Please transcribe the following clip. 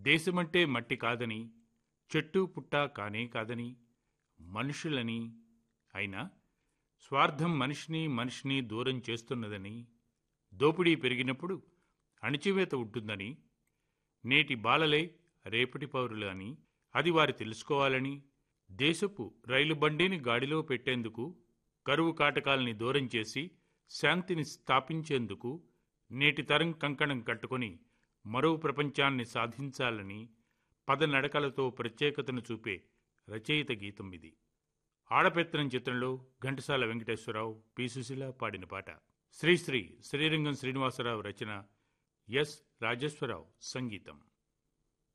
దేశమంటే మట్టి కాదని చెట్టు పుట్ట కానే కాదని మనుషులని అయినా స్వార్థం మనిషిని మనిషిని దూరం చేస్తున్నదని దోపిడీ పెరిగినప్పుడు అణిచివేత ఉంటుందని నేటి బాలలే రేపటి పౌరులు అని అది వారు తెలుసుకోవాలని దేశపు రైలు బండిని గాడిలో పెట్టేందుకు కరువు కాటకాల్ని దూరం చేసి శాంతిని స్థాపించేందుకు నేటి తరం కంకణం కట్టుకొని మరో ప్రపంచాన్ని సాధించాలని పదనడకలతో ప్రత్యేకతను చూపే రచయిత గీతం ఇది ఆడపెత్తనం చిత్రంలో ఘంటసాల వెంకటేశ్వరరావు పి సుశీల పాడిన పాట శ్రీశ్రీ శ్రీరంగం శ్రీనివాసరావు రచన ఎస్ రాజేశ్వరరావు సంగీతం